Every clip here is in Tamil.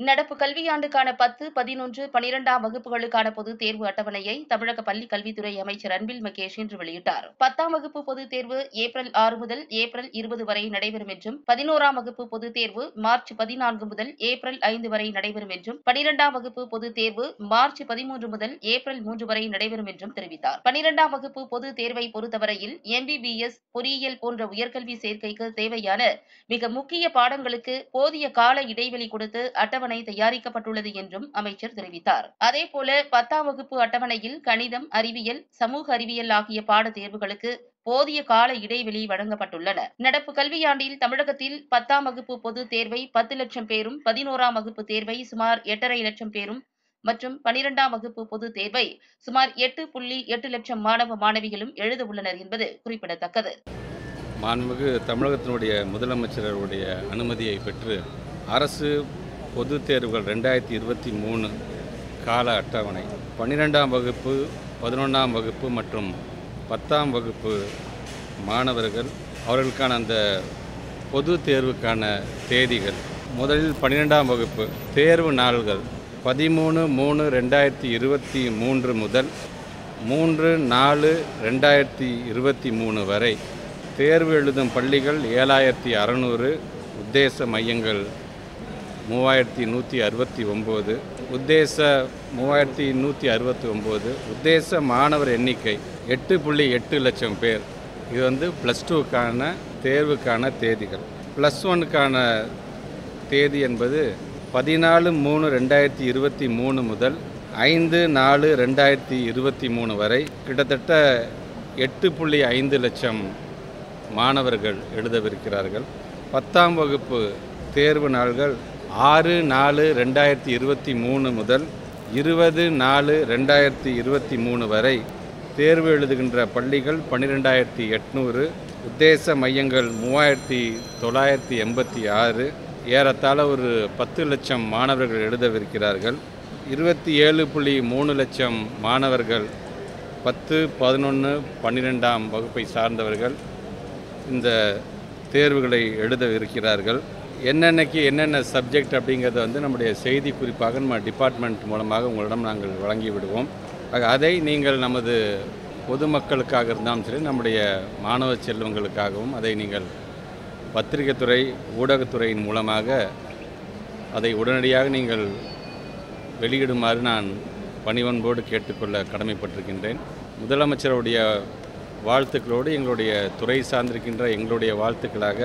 நடப்பு கல்வியாண்டுக்கான பத்து பதினொன்று பனிரெண்டாம் வகுப்புகளுக்கான பொதுத் தேர்வு அட்டவணையை தமிழக பள்ளிக் கல்வித்துறை அமைச்சர் அன்பில் மகேஷ் இன்று வெளியிட்டார் பத்தாம் வகுப்பு பொதுத் தேர்வு ஏப்ரல் ஆறு முதல் ஏப்ரல் இருபது வரை நடைபெறும் என்றும் பதினோராம் வகுப்பு பொதுத் தேர்வு மார்ச் பதினான்கு முதல் ஏப்ரல் ஐந்து வரை நடைபெறும் என்றும் பனிரெண்டாம் வகுப்பு பொதுத் தேர்வு மார்ச் பதிமூன்று முதல் ஏப்ரல் மூன்று வரை நடைபெறும் என்றும் தெரிவித்தார் பனிரெண்டாம் வகுப்பு பொதுத் தேர்வை பொறுத்தவரையில் எம்பிபிஎஸ் பொறியியல் போன்ற உயர்கல்வி சேர்க்கைக்கு தேவையான மிக முக்கிய பாடங்களுக்கு போதிய கால இடைவெளி கொடுத்து அட்டவணை தயாரிக்கப்பட்டுள்ளது என்றும் அமைச்சர் தெரிவித்தார் அதேபோல பத்தாம் வகுப்பு அட்டவணையில் கணிதம் அறிவியல் சமூக அறிவியல் ஆகிய பாடத் தேர்வுகளுக்கு போதிய கால இடைவெளி வழங்கப்பட்டுள்ளன நடப்பு கல்வியாண்டில் தமிழகத்தில் பத்தாம் வகுப்பு பொதுத் தேர்வை பத்து லட்சம் பேரும் பதினோராம் வகுப்பு தேர்வை சுமார் எட்டரை லட்சம் பேரும் மற்றும் பனிரெண்டாம் வகுப்பு பொதுத் தேர்வை சுமார் எட்டு புள்ளி எட்டு லட்சம் மாணவ மாணவிகளும் எழுத உள்ளனர் என்பது குறிப்பிடத்தக்கது மாண்புமிகு தமிழகத்தினுடைய முதலமைச்சருடைய அனுமதியை பெற்று அரசு பொதுத் தேர்வுகள் ரெண்டாயிரத்தி இருபத்தி மூணு கால அட்டவணை பன்னிரெண்டாம் வகுப்பு பதினொன்றாம் வகுப்பு மற்றும் பத்தாம் வகுப்பு மாணவர்கள் அவர்களுக்கான அந்த பொது தேர்வுக்கான தேதிகள் முதலில் பன்னிரெண்டாம் வகுப்பு தேர்வு நாள்கள் பதிமூணு மூணு ரெண்டாயிரத்தி இருபத்தி மூன்று முதல் மூன்று நாலு ரெண்டாயிரத்தி இருபத்தி மூணு வரை தேர்வு எழுதும் பள்ளிகள் ஏழாயிரத்தி அறநூறு உத்தேச மையங்கள் மூவாயிரத்தி நூற்றி அறுபத்தி ஒம்பது உத்தேச மூவாயிரத்தி நூற்றி அறுபத்தி ஒம்பது உத்தேச மாணவர் எண்ணிக்கை எட்டு புள்ளி எட்டு லட்சம் பேர் இது வந்து ப்ளஸ் டூக்கான தேர்வுக்கான தேதிகள் ப்ளஸ் ஒனுக்கான தேதி என்பது பதினாலு மூணு ரெண்டாயிரத்தி இருபத்தி மூணு முதல் ஐந்து நாலு ரெண்டாயிரத்தி இருபத்தி மூணு வரை கிட்டத்தட்ட எட்டு புள்ளி ஐந்து லட்சம் மாணவர்கள் எழுதவிருக்கிறார்கள் பத்தாம் வகுப்பு தேர்வு நாள்கள் ஆறு நாலு ரெண்டாயிரத்தி இருபத்தி மூணு முதல் இருபது நாலு ரெண்டாயிரத்தி இருபத்தி மூணு வரை தேர்வு எழுதுகின்ற பள்ளிகள் பன்னிரெண்டாயிரத்தி எட்நூறு உத்தேச மையங்கள் மூவாயிரத்தி தொள்ளாயிரத்தி எண்பத்தி ஆறு ஏறத்தாழ ஒரு பத்து லட்சம் மாணவர்கள் எழுதவிருக்கிறார்கள் இருபத்தி ஏழு புள்ளி மூணு லட்சம் மாணவர்கள் பத்து பதினொன்று பன்னிரெண்டாம் வகுப்பை சார்ந்தவர்கள் இந்த தேர்வுகளை எழுத இருக்கிறார்கள் என்னென்னக்கு என்னென்ன சப்ஜெக்ட் அப்படிங்கிறத வந்து நம்முடைய செய்தி குறிப்பாக நம்ம டிபார்ட்மெண்ட் மூலமாக உங்களிடம் நாங்கள் வழங்கி விடுவோம் ஆக அதை நீங்கள் நமது பொதுமக்களுக்காக இருந்தாலும் சரி நம்முடைய மாணவ செல்வங்களுக்காகவும் அதை நீங்கள் பத்திரிகைத் துறை ஊடகத்துறையின் மூலமாக அதை உடனடியாக நீங்கள் வெளியிடுமாறு நான் பணிவன்போடு கேட்டுக்கொள்ள கடமைப்பட்டிருக்கின்றேன் முதலமைச்சருடைய வாழ்த்துக்களோடு எங்களுடைய துறை சார்ந்திருக்கின்ற எங்களுடைய வாழ்த்துக்களாக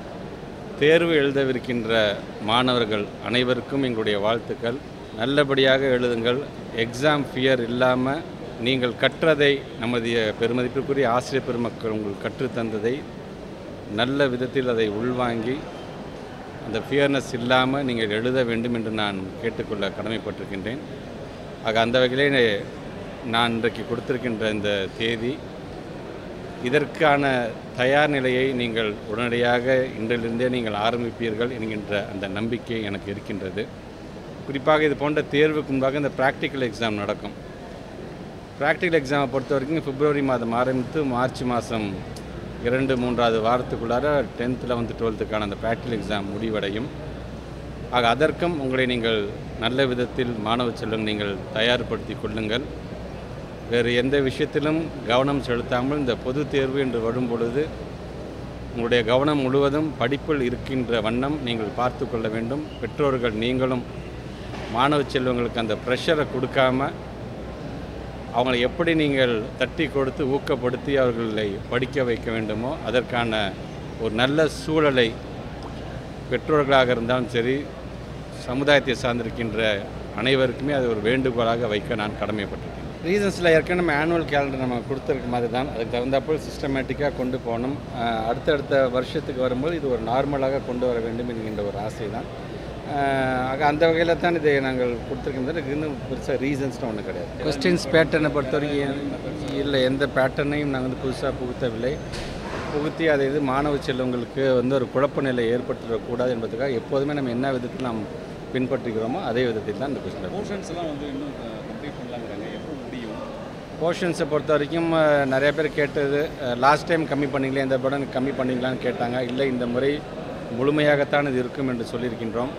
தேர்வு எழுதவிருக்கின்ற மாணவர்கள் அனைவருக்கும் எங்களுடைய வாழ்த்துக்கள் நல்லபடியாக எழுதுங்கள் எக்ஸாம் ஃபியர் இல்லாமல் நீங்கள் கற்றதை நமது பெருமதிப்பிற்குரிய ஆசிரியர் பெருமக்கள் உங்களுக்கு கற்றுத்தந்ததை நல்ல விதத்தில் அதை உள்வாங்கி அந்த ஃபியர்னஸ் இல்லாமல் நீங்கள் எழுத வேண்டும் என்று நான் கேட்டுக்கொள்ள கடமைப்பட்டிருக்கின்றேன் ஆக அந்த வகையிலே நான் இன்றைக்கு கொடுத்திருக்கின்ற இந்த தேதி இதற்கான தயார் நிலையை நீங்கள் உடனடியாக இன்றிலிருந்தே நீங்கள் ஆரம்பிப்பீர்கள் என்கின்ற அந்த நம்பிக்கை எனக்கு இருக்கின்றது குறிப்பாக இது போன்ற தேர்வுக்கு முன்பாக இந்த ப்ராக்டிக்கல் எக்ஸாம் நடக்கும் ப்ராக்டிக்கல் எக்ஸாமை பொறுத்த வரைக்கும் பிப்ரவரி மாதம் ஆரம்பித்து மார்ச் மாதம் இரண்டு மூன்றாவது வாரத்துக்குள்ளார டென்த் லெவன்த்து டுவெல்த்துக்கான அந்த ப்ராக்டிக்கல் எக்ஸாம் முடிவடையும் ஆக அதற்கும் உங்களை நீங்கள் நல்ல விதத்தில் மாணவ செல்வம் நீங்கள் தயார்படுத்தி கொள்ளுங்கள் வேறு எந்த விஷயத்திலும் கவனம் செலுத்தாமல் இந்த பொது தேர்வு என்று வரும் பொழுது உங்களுடைய கவனம் முழுவதும் படிப்பில் இருக்கின்ற வண்ணம் நீங்கள் பார்த்து கொள்ள வேண்டும் பெற்றோர்கள் நீங்களும் மாணவ செல்வங்களுக்கு அந்த ப்ரெஷரை கொடுக்காம அவங்களை எப்படி நீங்கள் தட்டி கொடுத்து ஊக்கப்படுத்தி அவர்களை படிக்க வைக்க வேண்டுமோ அதற்கான ஒரு நல்ல சூழலை பெற்றோர்களாக இருந்தாலும் சரி சமுதாயத்தை சார்ந்திருக்கின்ற அனைவருக்குமே அது ஒரு வேண்டுகோளாக வைக்க நான் கடமைப்பட்டிருக்கேன் ரீசன்ஸில் ஏற்கனவே நம்ம ஆனுவல் கேலண்டர் நம்ம கொடுத்துருக்க மாதிரி தான் அதுக்கு தகுந்தாப்போல் சிஸ்டமேட்டிக்காக கொண்டு போகணும் அஹ் அடுத்தடுத்த வருஷத்துக்கு வரும்போது இது ஒரு நார்மலாக கொண்டு வர வேண்டும் என்கின்ற ஒரு ஆசை தான் அஹ் ஆக அந்த வகையில் தான் இதை நாங்கள் கொடுத்துருக்கின்றது இதுக்கு இன்னும் பெருசாக ரீசன்ஸ்னு ஒன்றும் கிடையாது கொஸ்டின்ஸ் பேட்டர்னை பொறுத்த வரைக்கும் இல்லை எந்த பேட்டர்னையும் நாங்கள் வந்து புதுசாக புகுத்தவில்லை புகுத்தி அதை இது மாணவ செல்வங்களுக்கு வந்து ஒரு குழப்ப நிலை ஏற்பட்டுறக்கூடாது என்பதுக்காக எப்போதுமே நம்ம என்ன விதத்தில் நாம் பின்பற்றுகிறோமோ அதே விதத்தில் தான் இந்த கொஸ்டின் போர்ஷன்ஸ் எல்லாம் வந்து இன்னும் கம்ப்ளீட் பண்ணலாங்கிறாங்க எப்போ முடியும் போர்ஷன்ஸை பொறுத்த வரைக்கும் அஹ், நிறைய பேர் கேட்டது லாஸ்ட் டைம் கம்மி பண்ணீங்களே இந்த படம் கம்மி பண்ணீங்களான்னு கேட்டாங்க இல்லை இந்த முறை முழுமையாகத்தான் இது இருக்கும் என்று சொல்லியிருக்கின்றோம்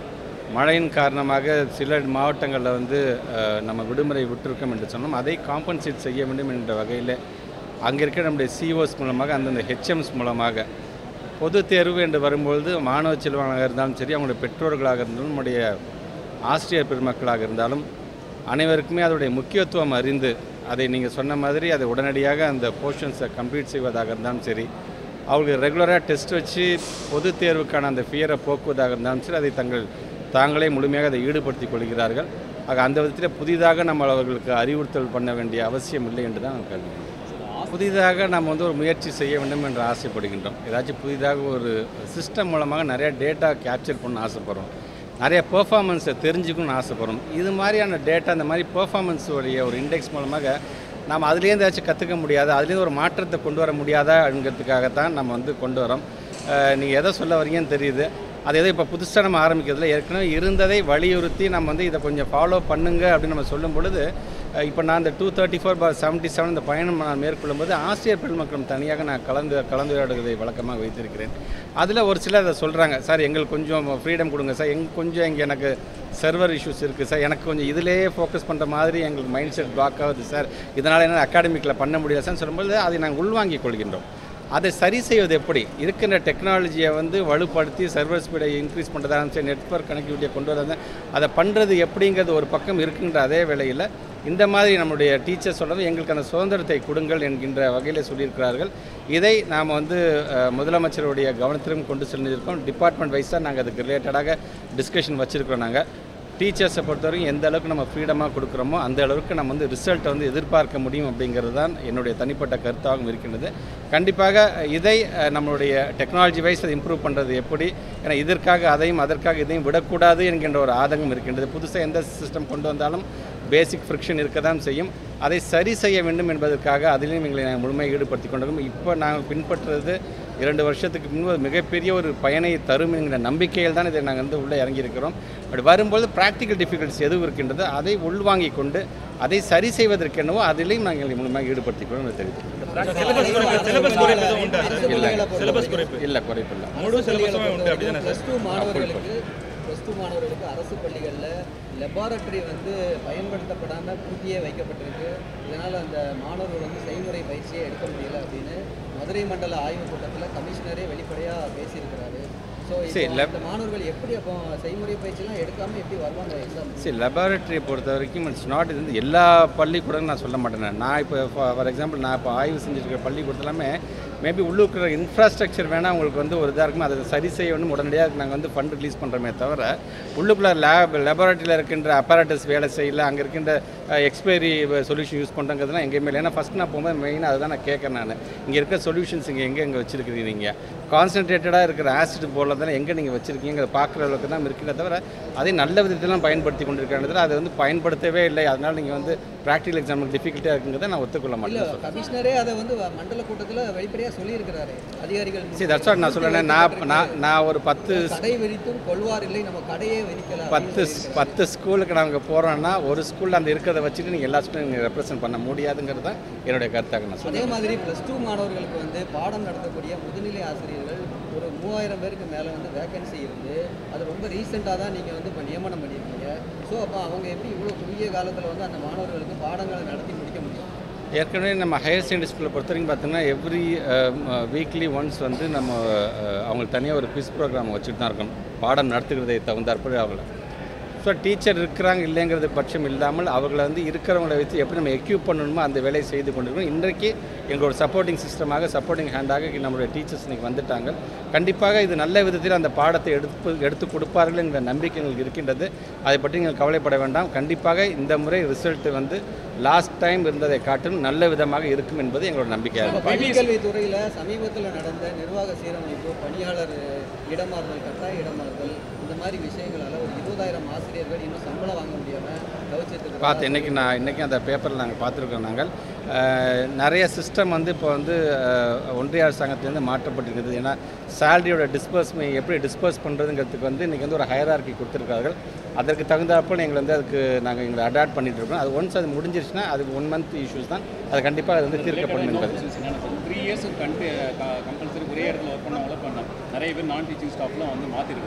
மழையின் காரணமாக சில மாவட்டங்களில் வந்து அஹ், நம்ம விடுமுறை விட்டிருக்கோம் என்று சொன்னோம் அதை காம்பன்சேட் செய்ய வேண்டும் என்ற வகையில் அங்கே இருக்கிற நம்முடைய சிஓஸ் மூலமாக அந்தந்த ஹெச்எம்ஸ் மூலமாக பொது தேர்வு என்று வரும்பொழுது மாணவ செல்வங்களாக இருந்தாலும் சரி அவங்களுடைய பெற்றோர்களாக இருந்தாலும் நம்முடைய ஆசிரியர் பெருமக்களாக இருந்தாலும் அனைவருக்குமே அதோடைய முக்கியத்துவம் அறிந்து அதை நீங்கள் சொன்ன மாதிரி அதை உடனடியாக அந்த போர்ஷன்ஸை கம்ப்ளீட் செய்வதாக இருந்தாலும் சரி அவங்களுக்கு ரெகுலராக டெஸ்ட் வச்சு பொது தேர்வுக்கான அந்த ஃபியரை போக்குவதாக இருந்தாலும் சரி அதை தங்கள் தாங்களே முழுமையாக அதை ஈடுபடுத்திக் கொள்கிறார்கள் ஆக அந்த விதத்தில் புதிதாக நம்ம அவர்களுக்கு அறிவுறுத்தல் பண்ண வேண்டிய அவசியம் இல்லை என்று தான் நான் கருதுகிறேன் புதிதாக நம்ம வந்து ஒரு முயற்சி செய்ய வேண்டும் என்று ஆசைப்படுகின்றோம் ஏதாச்சும் புதிதாக ஒரு சிஸ்டம் மூலமாக நிறைய டேட்டா கேப்சர் பண்ண ஆசைப்படுறோம் நிறைய பெர்ஃபார்மன்ஸை தெரிஞ்சுக்கணும்னு ஆசைப்படுறோம் இது மாதிரியான டேட்டா இந்த மாதிரி பெர்ஃபார்மன்ஸ் உடைய ஒரு இண்டெக்ஸ் மூலமாக நாம் அதுலேருந்து ஏதாச்சும் கற்றுக்க முடியாதா அதுலேருந்து ஒரு மாற்றத்தை கொண்டு வர முடியாதா அப்படிங்கிறதுக்காகத்தான் நம்ம வந்து கொண்டு வரோம் நீங்கள் எதை சொல்ல வரீங்கன்னு தெரியுது அது எதோ இப்போ புதுசாக நம்ம ஆரம்பிக்கிறதுல ஏற்கனவே இருந்ததை வலியுறுத்தி நம்ம வந்து இதை கொஞ்சம் ஃபாலோ பண்ணுங்க அப்படின்னு நம்ம சொல்லும் பொழுது அஹ், இப்போ நான் இந்த two thirty four bar seventy seven இந்த பயணம் நான் மேற்கொள்ளும் போது ஆசிரியர் பெருமக்களும் தனியாக நான் கலந்து கலந்துரையாடுவதை வழக்கமாக வைத்திருக்கிறேன் அதில் ஒரு சிலர் அதை சொல்கிறாங்க சார் எங்களுக்கு கொஞ்சம் ஃப்ரீடம் கொடுங்க சார் எங்க கொஞ்சம் இங்கே எனக்கு சர்வர் இஷ்யூஸ் இருக்குது சார் எனக்கு கொஞ்சம் இதிலேயே ஃபோக்கஸ் பண்ணுற மாதிரி எங்களுக்கு மைண்ட் செட் பிளாக் ஆகுது சார் இதனால் என்ன அகாடமிக்கில் பண்ண முடியல சார் சொல்லும்போது அதை நாங்கள் உள்வாங்கிக் கொள்கின்றோம் அதை சரி செய்வது எப்படி இருக்கின்ற டெக்னாலஜியை வந்து வலுப்படுத்தி சர்வர் ஸ்பீடை இன்க்ரீஸ் பண்ணுறதா இருந்துச்சு நெட்ஒர்க் கனெக்டிவிட்டியை கொண்டு வரது அதை பண்ணுறது எப்படிங்கிறது ஒரு பக்கம் இருக்கின்ற அதே வேளையில் இந்த மாதிரி நம்முடைய டீச்சர் சொல்கிறது எங்களுக்கு அந்த சுதந்திரத்தை கொடுங்கள் என்கின்ற வகையில் சொல்லியிருக்கிறார்கள் இதை நாம் வந்து அஹ், முதலமைச்சருடைய கவனத்திலும் கொண்டு செல்லியிருக்கோம் டிபார்ட்மெண்ட் வைஸாக நாங்கள் அதுக்கு ரிலேட்டடாக டிஸ்கஷன் வச்சுருக்கிறோம் நாங்கள் டீச்சர்ஸை பொறுத்தவரைக்கும் எந்த அளவுக்கு நம்ம ஃப்ரீடமாக கொடுக்குறோமோ அந்த அளவுக்கு நம்ம வந்து ரிசல்ட்டை வந்து எதிர்பார்க்க முடியும் அப்படிங்கிறது தான் என்னுடைய தனிப்பட்ட கருத்தாகவும் இருக்கின்றது கண்டிப்பாக இதை அஹ், நம்மளுடைய டெக்னாலஜி வைஸ் அதை இம்ப்ரூவ் பண்ணுறது எப்படி ஏன்னா இதற்காக அதையும் அதற்காக இதையும் விடக்கூடாது என்கின்ற ஒரு ஆதங்கம் இருக்கின்றது புதுசாக எந்த சிஸ்டம் கொண்டு வந்தாலும் பேசிக் ஃப்ரிக்ஷன் இருக்க தான் செய்யும் அதை சரி செய்ய வேண்டும் என்பதற்காக அதிலையும் எங்களை நாங்கள் முழுமையாக ஈடுபடுத்தி கொண்டிருக்கோம் இப்போ நாங்கள் பின்பற்றுறது இரண்டு வருஷத்துக்கு முன்பு மிகப்பெரிய ஒரு பயனை தரும் என்கிற நம்பிக்கையில் தான் இதை நாங்கள் வந்து உள்ளே இறங்கியிருக்கிறோம் அப்படி வரும்போது ப்ராக்டிக்கல் டிஃபிகல்ட்ஸ் எதுவும் இருக்கின்றதோ அதை உள்வாங்கிக் கொண்டு அதை சரி செய்வதற்கு என்னவோ அதிலையும் நாங்கள் எங்களை முழுமையாக ஈடுபடுத்திக் கொள்ளும் என்று தெரிவித்துக்கிறோம் சிலபஸ் குறைப்பு எதுவும் உண்டா சார் இல்லை சிலபஸ் குறைப்பு இல்லை குறைப்பு இல்லை முழு சிலபஸுமே உண்டு அப்படிதானே சார் ப்ளஸ் டூ மாணவர்களுக்கு ப்ளஸ் டூ மாணவர்களுக்கு அரசு பள்ளிகளில் லெபார்ட்டரி வந்து பயன்படுத்தப்படாமல் பூட்டியே வைக்கப்பட்டிருக்கு இதனால் அந்த மாணவர்கள் வந்து செய்முறை பயிற்சியே எடுக்க முடியல அப்படின்னு மதுரை மண்டல ஆய்வுக் கூட்டத்தில் கமிஷனரே வெளிப்படையாக பேசியிருக்கிறாரு ஸோ சரி, இப்போ lab- அந்த மாணவர்கள் எப்படி அப்போ செய்முறை பயிற்சிலாம் எடுக்காமல் எப்படி வருவாங்க எக்ஸாம் சரி லெபார்ட்டரியை பொறுத்த வரைக்கும் இட்ஸ் நாட் இது வந்து எல்லா பள்ளிக்கூடமும் நான் சொல்ல மாட்டேன் நான் இப்போ ஃபார் எக்ஸாம்பிள் நான் இப்போ ஆய்வு செஞ்சுருக்கிற பள்ளிக்கூடத்தில் எல்லாமே மேபி உள்ளுக்குற இன்ஃப்ராஸ்ட்ரக்சர் வேணால் உங்களுக்கு வந்து ஒரு இதாக இருக்கும் அதை சரி செய்யணும் உடனடியாக நாங்கள் வந்து ஃபண்ட் ரிலீஸ் பண்ணுறோமே தவிர உள்ளுக்குள்ள லேப் லெபார்ட்டரியில் இருக்கின்ற அப்பராட்டஸ் வேலை செய்யல அங்கே இருக்கின்ற எக்ஸ்பைரி சொல்யூஷன் யூஸ் பண்ணுறங்கிறதுலாம் எங்கேயுமே இல்லை ஏன்னா ஃபஸ்ட் நான் போகும்போது மெயினாக அதுதான் நான் கேட்குறேன் நான் இங்கே இருக்க சொல்யூஷன்ஸ் இங்கே எங்கே எங்கே வச்சுருக்கிறீங்க நீங்கள் கான்சன்ட்ரேட்டடாக இருக்கிற ஆசிட் போலதெல்லாம் எங்கே நீங்கள் வச்சுருக்கீங்க பார்க்குற அளவுக்கு தான் இருக்கிறத தவிர அதை நல்ல விதத்திலாம் பயன்படுத்தி கொண்டிருக்கிறதுல அதை வந்து பயன்படுத்தவே இல்லை அதனால் நீங்கள் வந்து ப்ராக்டிகல் எக்ஸாமுக்கு டிஃபிகல்ட்டியாக இருக்குங்கிறத நான் ஒத்துக்கொள்ள இல்லை மாட்டேன் சொல்றேன். கமிஷனரே அதை வந்து மண்டல கூட்டத்தில் வெளிப்படையாக சொல்லியிருக்கிறாரு அதிகாரிகள் சரி தட்ஸ் வாட் நான் சொல்கிறேன் நான் நான் நான் ஒரு பத்து கடை விரித்தும் கொள்வார் இல்லை நம்ம கடையே விரிக்கலாம் பத்து பத்து ஸ்கூலுக்கு நாங்கள் போகிறோன்னா ஒரு ஸ்கூலில் அந்த இருக்கிறத வச்சுட்டு நீங்கள் எல்லா ஸ்கூலையும் நீங்கள் ரெப்ரசென்ட் பண்ண முடியாதுங்கிறது தான் என்னுடைய கருத்தாக நான் அதே சொல்கிறேன் மாதிரி ப்ளஸ் டூ மாணவர்களுக்கு வந்து பாடம் நடத்தக்கூடிய முதுநிலை ஆசிரியர்கள் ஒரு மூவாயிரம் பேருக்கு மேலே வந்து வேகன்சி இருந்து அது ரொம்ப ரீசெண்டாக தான் நீங்கள் வந்து இப்போ நியமனம் பண்ணியிருக்கீங்க ஸோ அப்போ அவங்க எப்படி இவ்வளோ குறுகிய காலத்தில் வந்து அந்த மாணவர்களுக்கு பாடங்களை நடத்தி முடிக்க முடியும் ஏற்கனவே நம்ம ஹையர் செகண்டரி ஸ்கூலில் பொறுத்த வரைக்கும் பார்த்தீங்கன்னா எவ்ரி வீக்லி ஒன்ஸ் வந்து நம்ம அஹ், அவங்களுக்கு தனியாக ஒரு குவிஸ் ப்ரோக்ராம் வச்சுட்டு தான் இருக்கணும் பாடம் நடத்துகிறதை தகுந்தாற்படி அவங்கள ஸோ டீச்சர் இருக்கிறாங்க இல்லைங்கிறது பட்சம் இல்லாமல் அவர்களை வந்து இருக்கிறவங்களை வச்சு எப்படி நம்ம எக்யூப் பண்ணணுமோ அந்த வேலையை செய்து கொண்டிருக்கோம் இன்றைக்கு எங்களோட சப்போர்ட்டிங் சிஸ்டமாக சப்போர்ட்டிங் ஹேண்டாக நம்மளுடைய டீச்சர்ஸ் இன்னைக்கு வந்துட்டாங்க கண்டிப்பாக இது நல்ல விதத்தில் அந்த பாடத்தை எடுத்து எடுத்து கொடுப்பார்கள் என்கிற நம்பிக்கை எங்களுக்கு இருக்கின்றது அதை பற்றி நீங்கள் கவலைப்பட வேண்டாம் கண்டிப்பாக இந்த முறை ரிசல்ட் வந்து லாஸ்ட் டைம் இருந்ததை காட்டிலும் நல்ல விதமாக இருக்கும் என்பது எங்களோட நம்பிக்கையாக இருக்கும் பள்ளிக்கல்வித்துறையில் சமீபத்தில் நடந்த நிர்வாக சீரமைப்பு பணியாளர் இடமாறுதல் கட்டாய இடமாறுதல் இந்த மாதிரி விஷயங்களால ஒரு இருபதாயிரம் ஆசிரியர்கள் இன்னும் சம்பளம் வாங்க முடியாமல் தவிச்சிட்டு பார்த்து இன்றைக்கி நான் இன்றைக்கி அந்த பேப்பரில் நாங்கள் பார்த்துருக்கோம் நாங்கள் அஹ், நிறைய சிஸ்டம் வந்து இப்போ வந்து அஹ், ஒன்றிய அரசாங்கத்திலேருந்து மாற்றப்பட்டிருக்குது ஏன்னா சேலரியோட டிஸ்பர்ஸ்மே எப்படி டிஸ்பர்ஸ் பண்ணுறதுங்கிறதுக்கு வந்து இன்றைக்கி வந்து ஒரு ஹையரார்க்கி கொடுத்துருக்கார்கள் அதற்கு தகுந்தாப்போல் எங்களை வந்து அதுக்கு நாங்கள் எங்களை அடாப்ட் பண்ணிட்டு இருக்கோம் அது ஒன்ஸ் அது முடிஞ்சிருச்சுன்னா அது ஒன் மந்த் இஷ்யூஸ் தான் அது கண்டிப்பாக அது வந்து தீர்க்கப்படும் என்பது த்ரீ இயர்ஸ் கண்டு கம்பல்சரி ஒரே இடத்துல ஒர்க் பண்ணவங்கள பண்ண நிறைய பேர் நான் டீச்சிங் ஸ்டாஃப்லாம் வந்து மாற்றிருக்காங்க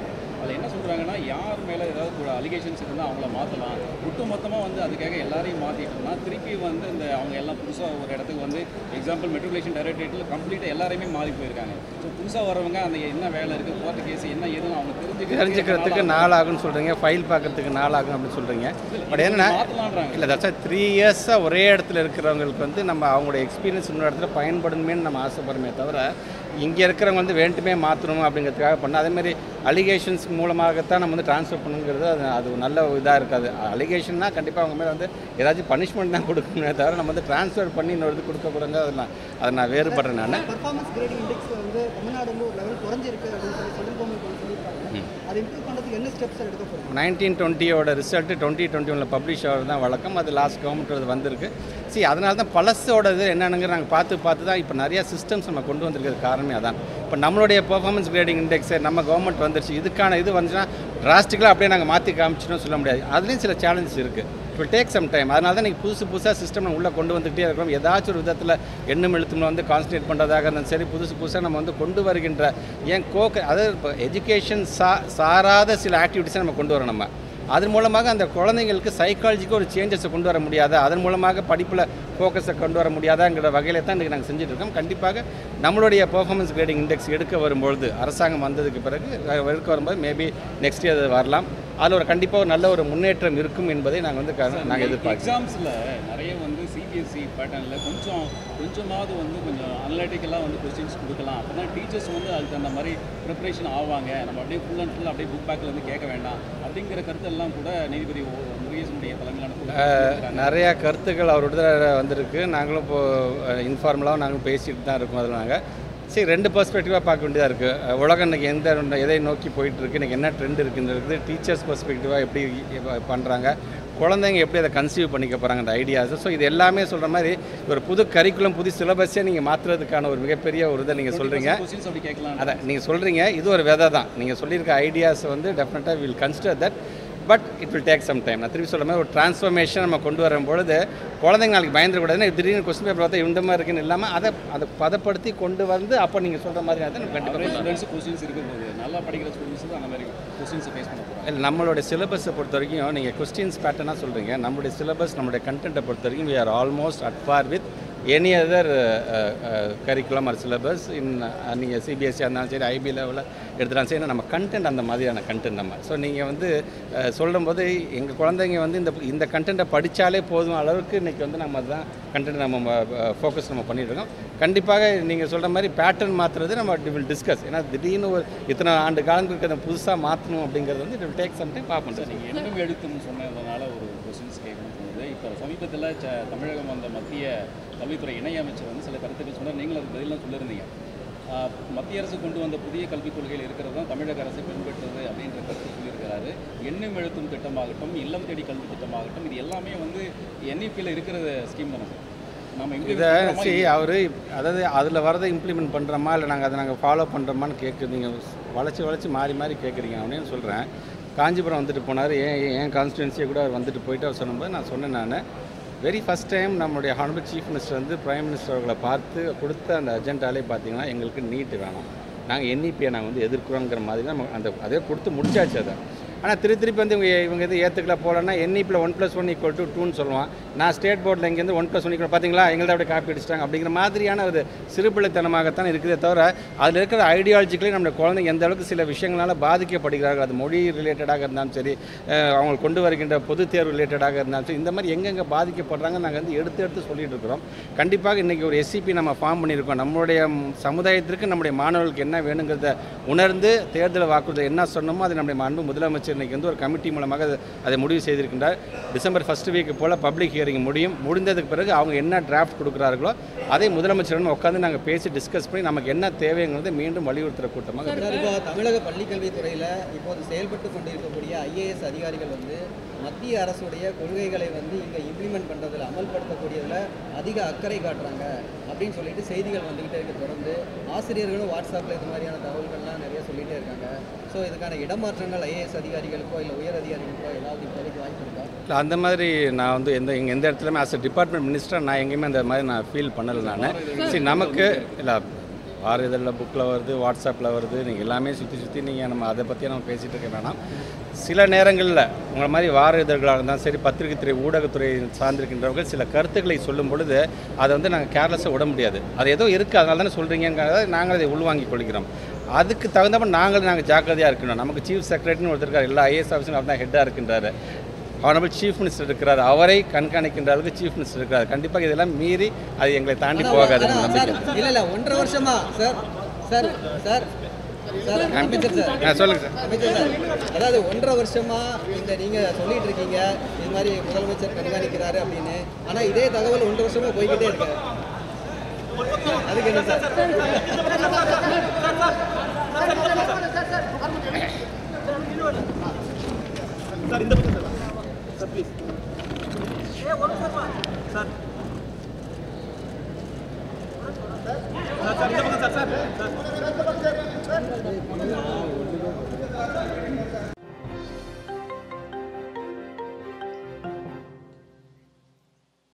அதில் என்ன சொல்கிறாங்கன்னா யார் மேலே ஏதாவது ஒரு அலிகேஷன்ஸ் இருந்தால் அவங்கள மாற்றலாம் ஒட்டு மொத்தமாக வந்து அதுக்காக எல்லாரையும் மாற்றிட்டோம்னா திருப்பி வந்து இந்த அவங்க எல்லாம் புதுசாக ஒரு இடத்துக்கு வந்து எக்ஸாம்பிள் மெட்ரிகுலேஷன் டைரக்டரேட்டில் கம்ப்ளீட்டாக எல்லாருமே மாறி போயிருக்காங்க ஸோ புதுசாக வரவங்க அந்த என்ன வேலை இருக்குது கோர்ட்டு கேஸ் என்ன ஏதுன்னு அவங்க தெரிஞ்சுக்க தெரிஞ்சுக்கிறதுக்கு நாளாகும்னு சொல்கிறீங்க ஃபைல் பார்க்கறதுக்கு நாளாகும் அப்படின்னு சொல்கிறீங்க பட் என்னன்னா மாற்றலான்றாங்க இல்லை தட்ஸ் த்ரீ இயர்ஸாக ஒரே இடத்துல இருக்கிறவங்களுக்கு வந்து நம்ம அவங்களோட எக்ஸ்பீரியன்ஸ் இன்னொரு இடத்துல பயன்படணுமே நம்ம ஆசைப்படுறோமே தவிர இங்கே இருக்கிறவங்க வந்து வேண்டுமே மாற்றணும் அப்படிங்கிறதுக்காக பண்ண அதேமாதிரி அலிகேஷன்ஸ் மூலமாகத்தான் நம்ம வந்து ட்ரான்ஸ்ஃபர் பண்ணுங்கிறது அது அது ஒரு நல்ல இதாக இருக்காது அலிகேஷன்னா கண்டிப்பாக அவங்க மேலே வந்து ஏதாச்சும் பனிஷ்மெண்ட் தான் கொடுக்கணுமே தவிர நம்ம வந்து ட்ரான்ஸ்ஃபர் பண்ணி இன்னொரு இது கொடுக்கக்கூடாது அதை நான் அதை நான் வேறுபடுறேன் நான் பர்ஃபார்மன்ஸ் கிரேடிங் இண்டெக்ஸ் வந்து தமிழ்நாடு வந்து ஒரு லெவல் குறைஞ்சிருக்கு அப்படின்னு சொல்லி சென்ட்ரல் கவர்மெண்ட் சொல்லியிருக்காங்க அதை இம்ப்ரூவ் பண்ணுறதுக்கு என்ன ஸ்டெப்ஸ் எடுக்க போகிறோம் நைன்டீன் டுவெண்ட்டியோட ரிசல்ட்டு டுவெண்ட்டி டுவெண்ட்டி ஒனில் பப்ளிஷ் ஆகிறது தான் வழக்கம் அது லாஸ்ட் கவர்மெண்ட் அது வந்திருக்கு சரி அதனால தான் பழசோட இது என்னென்னங்கிற நாங்கள் பார்த்து பார்த்து தான் இப்போ நிறைய சிஸ்டம்ஸ் நம்ம கொண்டு வந்திருக்கிறது காரணமே அதான் இப்போ நம்மளுடைய பெர்ஃபார்மன்ஸ் கிரேடிங் இண்டெக்ஸ் நம்ம கவர்மெண்ட் வந்துருச்சு இதுக்கான இது வந்துச்சுன்னா டிராஸ்டிக்கலாக அப்படியே நாங்கள் மாற்றி காமிச்சிட்டோம் சொல்ல முடியாது அதுலேயும் சில சேலஞ்சஸ் இருக்குது it will take some time அதனால தான் நீங்கள் புதுசு புதுசாக சிஸ்டம் உள்ளே கொண்டு வந்துக்கிட்டே இருக்கிறோம் ஏதாச்சும் ஒரு விதத்தில் எண்ணும் எழுத்தும்ல வந்து கான்சன்ட்ரேட் பண்ணுறதாக இருந்தாலும் சரி புதுசு புதுசாக நம்ம வந்து கொண்டு வருகின்ற ஏன் கோக்க அதாவது இப்போ எஜுகேஷன் சா சாராத சில ஆக்டிவிட்டிஸை நம்ம கொண்டு வரோம் நம்ம அதன் மூலமாக அந்த குழந்தைங்களுக்கு சைக்காலஜிக்கு ஒரு சேஞ்சஸை கொண்டு வர முடியாதா அதன் மூலமாக படிப்பில் ஃபோக்கஸை கொண்டு வர முடியாதாங்கிற வகையில் தான் இன்றைக்கி நாங்கள் செஞ்சுட்டு இருக்கோம் கண்டிப்பாக நம்மளுடைய பெர்ஃபார்மன்ஸ் கிரேடிங் இண்டெக்ஸ் எடுக்க வரும்பொழுது அரசாங்கம் வந்ததுக்கு பிறகு அஹ், எடுக்க வரும்போது மேபி நெக்ஸ்ட் இயர் அது வரலாம் அதில் ஒரு கண்டிப்பாக ஒரு நல்ல ஒரு முன்னேற்றம் இருக்கும் என்பதை நாங்கள் வந்து க- நாங்கள் எதிர்பார்க்கிறோம் எக்ஸாம்ஸில் நிறைய வந்து சிபிஎஸ்சி பேட்டர்னில் கொஞ்சம் கொஞ்சமாவது வந்து கொஞ்சம் அனலிட்டிக்கலாக வந்து கொஸ்டின்ஸ் கொடுக்கலாம் அப்போ தான் டீச்சர்ஸ் வந்து அதுக்கு தகுந்த மாதிரி ப்ரிப்பரேஷன் ஆவாங்க நம்ம அப்படியே ஃபுல் அண்ட் ஃபுல் அப்படியே புக் பேக்கில் வந்து கேட்க வேண்டாம் அப்படிங்கிற கருத்தெல்லாம் கூட நீதிபதி ஓ- முருகேசனுடைய தலைமையிலான குழு சொல்லியிருக்காங்க. நிறையா கருத்துக்கள் அவரோட வந்திருக்கு நாங்களும் இப்போது இன்ஃபார்மலாகவும் நாங்களும் பேசிட்டு தான் இருக்கோம் அதில் நாங்கள் சரி ரெண்டு பெர்ஸ்பெக்டிவாக பார்க்க வேண்டியதாக இருக்குது உலகம் இன்னைக்கு எந்த எதை நோக்கி போயிட்டு இருக்கு இன்றைக்கி என்ன ட்ரெண்ட் இருக்குன்றது டீச்சர்ஸ் பெர்ஸ்பெக்டிவாக எப்படி பண்ணுறாங்க குழந்தைங்க எப்படி அதை கன்சீவ் பண்ணிக்க போகிறாங்க அந்த ஐடியாஸ் ஸோ இது எல்லாமே சொல்கிற மாதிரி ஒரு புது கரிக்குலம் புது சிலபஸே நீங்கள் மாற்றுறதுக்கான ஒரு மிகப்பெரிய ஒரு இதை நீங்கள் சொல்கிறீங்க கொஸ்டின்ஸ் அப்படி கேட்கலாம் அதான் நீங்கள் சொல்கிறீங்க இது ஒரு விதை தான் நீங்கள் சொல்லியிருக்க ஐடியாஸ் வந்து டெஃபினட்டாக will consider that but it will take some time நான் திருப்பி சொல்ல மாதிரி ஒரு ட்ரான்ஸ்ஃபர்மேஷன் நம்ம கொண்டு வரும்பொழுது குழந்தைங்க நாளைக்கு பயந்துடக்கூடாதுன்னு திடீர்னு கொஸ்டின் பேப்பர் பார்த்தா இந்த மாதிரி இருக்குன்னு இல்லாமல் அதை அதை பதப்படுத்தி கொண்டு வந்து அப்போ நீங்கள் சொல்கிற மாதிரி அதை நம்ம கண்டிப்பாக நிறைய ஸ்டூடெண்ட்ஸ் கொஸ்டின்ஸ் இருக்கும்போது நல்லா படிக்கிற ஸ்டூடெண்ட்ஸ் தான் அந்த மாதிரி கொஸ்டின்ஸை ஃபேஸ் பண்ண போகிறாங்க இல்லை நம்மளுடைய சிலபஸை பொறுத்த வரைக்கும் நீங்கள் கொஸ்டின்ஸ் பேட்டர்னாக சொல்கிறீங்க நம்மளுடைய சிலபஸ் நம்மளுடைய கண்டென்ட்டை பொறுத்த வரைக்கும் we are almost at par with any other curriculum or syllabus in நீங்கள் சிபிஎஸ்சி இருந்தாலும் சரி ஐபி லெவலில் எடுத்துட்டாலும் சரி நம்ம கண்டென்ட் அந்த மாதிரியான கண்டென்ட் நம்ம ஸோ நீங்கள் வந்து அஹ், சொல்லும்போது எங்கள் குழந்தைங்க வந்து இந்த இந்த கண்டென்ட்டை படித்தாலே போதும் அளவுக்கு இன்றைக்கி வந்து நம்ம அதுதான் கண்டென்ட் நம்ம ஃபோக்கஸ் நம்ம பண்ணிட்டு இருக்கோம் கண்டிப்பாக நீங்கள் சொல்கிற மாதிரி பேட்டர்ன் மாற்றுறது நம்ம வில் டிஸ்கஸ் ஏன்னா திடீர்னு ஒரு இத்தனை ஆண்டு காலங்களுக்கு அதை புதுசாக மாற்றணும் அப்படிங்கிறது வந்து இட் டேக் சம் டைம் பார்ப்போம் சார் நீங்கள் எண்ணும் எழுத்துன்னு சொன்னதுனால ஒரு கொஸ்டின்ஸ் கேட்கணும் தோணுது இப்போ சமீபத்தில் ச தமிழகம் வந்த மத்திய கல்வித்துறை இணையமைச்சர் வந்து சில கருத்துக்கள் சொன்னார் நீங்களும் அதுக்கு பதிலாம் சொல்லியிருந்தீங்க ஆஹ், மத்திய அரசு கொண்டு வந்த புதிய கல்விக் கொள்கையில் இருக்கிறது தான் தமிழக அரசு பின்பற்றுறது அப்படின்ற கருத்து சொல்லியிருக்கிறாரு எண்ணும் எழுத்தும் திட்டமாகட்டும் இல்லம் தேடி கல்வி திட்டமாகட்டும் இது எல்லாமே வந்து என்இபியில் இருக்கிற ஸ்கீம் தானே சார் நம்ம எங்கே இதை சி அவர் அதாவது அதில் வரதை இம்ப்ளிமெண்ட் பண்ணுறோமா இல்லை நாங்கள் அதை நாங்கள் ஃபாலோ பண்ணுறோமான்னு கேட்குறீங்க வளைச்சி வளைச்சி மாறி மாறி கேட்குறீங்க அப்படின்னு சொல்கிறேன் காஞ்சிபுரம் வந்துட்டு போனார் ஏன் ஏன் கான்ஸ்டிடுவன்சியை கூட அவர் வந்துட்டு போயிட்டு அவர் சொன்னபோது நான் சொன்னேன் நான் வெரி ஃபஸ்ட் டைம் நம்முடைய ஹானபிள் சீஃப் மினிஸ்டர் வந்து பிரைம் மினிஸ்டர் அவர்களை பார்த்து கொடுத்த அந்த அஜெண்டாலே பார்த்தீங்கன்னா எங்களுக்கு நீட்டு வேணாம் நாங்கள் என்இபியை நாங்கள் வந்து எதிர்க்கிறோங்கிற மாதிரி நம்ம அந்த அதே கொடுத்து முடிச்சாச்சு அதை ஆனால் திருப்பி திருப்பி வந்து இவங்க இவங்க இது ஏற்றுக்கல போகலன்னா என்இபியில் one plus one equal to டூன்னு சொல்லுவான் நான் ஸ்டேட் போர்டில் இங்கேருந்து ஒன் ப்ளஸ் ஒன் ஈக்குவல் பார்த்தீங்களா எங்களை அப்படியே காப்பி அடிச்சிட்டாங்க அப்படிங்கிற மாதிரியான ஒரு சிறுபிள்ளைத்தனமாகத்தான் இருக்குதே தவிர அதில் இருக்கிற ஐடியாலஜிக்கலி நம்ம குழந்தைங்க எந்த அளவுக்கு சில விஷயங்களால் பாதிக்கப்படுகிறார்கள் அது மொழி ரிலேட்டடாக இருந்தாலும் சரி அஹ் அவங்க கொண்டு வருகின்ற பொது தேர்வு ரிலேட்டடாக இருந்தாலும் சரி இந்த மாதிரி எங்கெங்கே பாதிக்கப்படுறாங்க நாங்கள் வந்து எடுத்து எடுத்து சொல்லிட்டு இருக்கிறோம் கண்டிப்பாக இன்றைக்கி ஒரு எஸ்சிபி நம்ம ஃபார்ம் பண்ணியிருக்கோம் நம்மளுடைய ம், சமுதாயத்திற்கு நம்முடைய மாணவர்களுக்கு என்ன வேணுங்கிறத உணர்ந்து தேர்தல் வாக்குறுதி என்ன சொன்னோமோ அதை நம்முடைய அன்பு முதலமைச்சர் இன்னைக்கு வந்து ஒரு கமிட்டி மூலமாக அது- அதை முடிவு செய்திருக்கின்றார் டிசம்பர் ஃபர்ஸ்ட் வீக் போல் பப்ளிக் ஹியரிங் முடியும் முடிந்ததுக்கு பிறகு அவங்க என்ன டிராஃப்ட் கொடுக்குறார்களோ அதை முதலமைச்சருடன் உட்காந்து நாங்கள் பேசி டிஸ்கஸ் பண்ணி நமக்கு என்ன தேவைங்கிறதை மீண்டும் வலியுறுத்துகிற கூட்டமாக இது. சார் இப்போ தமிழக பள்ளிக்கல்வித்துறையில் இப்போது செயல்பட்டு கொண்டிருக்கக்கூடிய ஐஏஎஸ் அதிகாரிகள் வந்து மத்திய அரசுடைய கொள்கைகளை வந்து இங்கே இம்ப்ளிமெண்ட் பண்ணுறதுல அமல்படுத்தக்கூடியதில் அதிக அக்கறை காட்டுறாங்க அப்படின்னு சொல்லிட்டு செய்திகள் வந்துக்கிட்டே இருக்க தொடர்ந்து ஆசிரியர்களும் வாட்ஸ்அப்பில் இது மாதிரியான தகவல்கள்லாம் நிறைய சொல்லிகிட்டே இருக்காங்க ஸோ இதுக்கான இடமாற்றங்கள் ஐஏஎஸ் அதிகாரிகளுக்கோ இல்லை உயர் அதிகாரிகளுக்கோ ஏதாவது இப்போதைக்கு வாய்ப்பு இருக்கா இல்லை அந்த மாதிரி நான் வந்து எந்த எங்க எந்த இடத்துலையுமே ஆஸ் அ டிபார்ட்மெண்ட் மினிஸ்டர் நான் எங்கேயுமே அந்த மாதிரி நான் ஃபீல் பண்ணலை நான் சரி நமக்கு இல்லை வார இதழில் புக்கில் வருது வாட்ஸ்அப்பில் வருது நீங்கள் எல்லாமே சுற்றி சுற்றி நீங்கள் நம்ம அதை பற்றி நம்ம பேசிகிட்டு இருக்க வேணாம் சில நேரங்களில் உங்களை மாதிரி வார இதழ்களாக இருந்தாலும் சரி பத்திரிகை துறை ஊடகத்துறை சார்ந்திருக்கின்றவர்கள் சில கருத்துக்களை சொல்லும் பொழுது அதை வந்து நாங்கள் கேர்லெஸ்ஸாக விட முடியாது அது ஏதோ இருக்குது அதனால தானே சொல்கிறீங்கிறத நாங்கள் அதை உள்வாங்கிக் கொள்கிறோம் அதுக்கு தகுந்தப்ப நாங்கள் நாங்கள் ஜாக்கிரதையாக இருக்கணும் நமக்கு சீஃப் செக்ரட்டரின்னு ஒருத்தர் இருக்கார் எல்லா ஐஏஎஸ் ஆஃபீஸரும் அவர் தான் ஹெட்டாக இருக்கின்றாரு அவனபிள் சீஃப் மினிஸ்டர் இருக்கிறார் அவரை கண்காணிக்கின்ற அளவுக்கு சீஃப் மினிஸ்டர் இருக்கிறார் கண்டிப்பாக இதெல்லாம் மீறி அது எங்களை தாண்டி போகாது ஆனா, சார் நம்பிக்கை இல்ல இல்ல ஒன்றரை வருஷமா சார் சார் சார் சார் அமைச்சர் சார் ஆ, சொல்லுங்க சார் அமைச்சர் சார் அதாவது ஒன்றரை வருஷமா இந்த நீங்க சொல்லிட்டு இருக்கீங்க இது மாதிரி முதலமைச்சர் கண்காணிக்கிறாரு அப்படின்னு ஆனா இதே தகவல் ஒன்றரை வருஷமா போய்கிட்டே இருக்கு அதுக்கு என்ன சார்